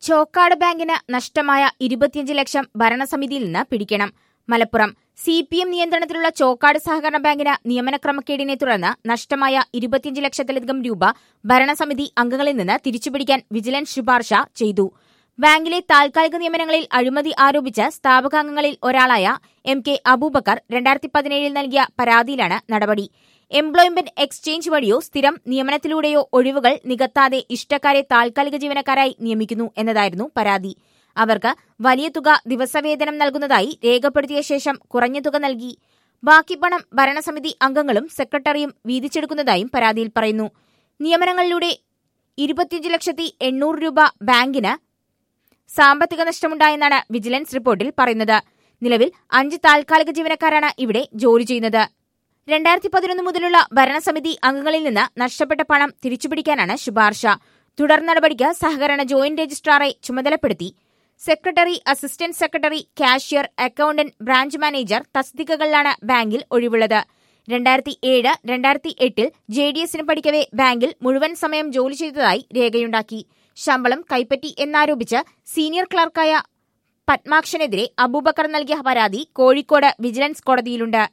ചോക്കാട് ബാങ്കിന് നഷ്ടമായ ഇരുപത്തിയഞ്ച് ലക്ഷം ഭരണസമിതിയിൽ നിന്ന് പിടിക്കണം മലപ്പുറം സി പി എം നിയന്ത്രണത്തിലുള്ള ചോക്കാട് സഹകരണ ബാങ്കിന് നിയമനക്രമക്കേടിനെ തുടർന്ന് നഷ്ടമായ ഇരുപത്തിയഞ്ച് ലക്ഷത്തിലധികം രൂപ ഭരണസമിതി അംഗങ്ങളിൽ നിന്ന് തിരിച്ചുപിടിക്കാൻ വിജിലൻസ് ശുപാർശ ചെയ്തു ബാങ്കിലെ താൽക്കാലിക നിയമനങ്ങളിൽ അഴിമതി ആരോപിച്ച് സ്ഥാപകാംഗങ്ങളിൽ ഒരാളായ എം കെ അബൂബക്കർ രണ്ടായിരത്തി പതിനേഴിൽ നൽകിയ പരാതിയിലാണ് നടപടി എംപ്ലോയ്മെന്റ് എക്സ്ചേഞ്ച് വഴിയോ സ്ഥിരം നിയമനത്തിലൂടെയോ ഒഴിവുകൾ നികത്താതെ ഇഷ്ടക്കാരെ താൽക്കാലിക ജീവനക്കാരായി നിയമിക്കുന്നു എന്നതായിരുന്നു പരാതി അവർക്ക് വലിയ തുക ദിവസവേതനം നൽകുന്നതായി രേഖപ്പെടുത്തിയ ശേഷം കുറഞ്ഞ തുക നൽകി ബാക്കി പണം ഭരണസമിതി അംഗങ്ങളും സെക്രട്ടറിയും വീതിച്ചെടുക്കുന്നതായും പരാതിയിൽ പറയുന്നു നിയമനങ്ങളിലൂടെ ഇരുപത്തിയഞ്ച് ലക്ഷത്തി എണ്ണൂറ് രൂപ ബാങ്കിന് സാമ്പത്തിക നഷ്ടമുണ്ടായെന്നാണ് വിജിലൻസ് റിപ്പോർട്ടിൽ പറയുന്നത് നിലവിൽ അഞ്ച് താൽക്കാലിക ജീവനക്കാരാണ് ഇവിടെ ജോലി ചെയ്യുന്നത് രണ്ടായിരത്തി പതിനൊന്ന് മുതലുള്ള ഭരണസമിതി അംഗങ്ങളിൽ നിന്ന് നഷ്ടപ്പെട്ട പണം തിരിച്ചുപിടിക്കാനാണ് ശുപാർശ തുടർ നടപടിക്ക് സഹകരണ ജോയിന്റ് രജിസ്ട്രാറെ ചുമതലപ്പെടുത്തി secretary assistant secretary cashier accountant branch manager തസ്തികകളിലാണ് ബാങ്കിൽ ഒഴിവുള്ളത് രണ്ടായിരത്തി ഏഴ് രണ്ടായിരത്തി എട്ടിൽ ജെ ഡി എസിന് പഠിക്കവെ ബാങ്കിൽ മുഴുവൻ സമയം ജോലി ചെയ്തതായി രേഖയുണ്ടാക്കി ശമ്പളം കൈപ്പറ്റി എന്നാരോപിച്ച് സീനിയർ ക്ലർക്കായ പത്മാക്ഷനെതിരെ അബൂബക്കർ നൽകിയ പരാതി കോഴിക്കോട് വിജിലൻസ് കോടതിയിലുണ്ട്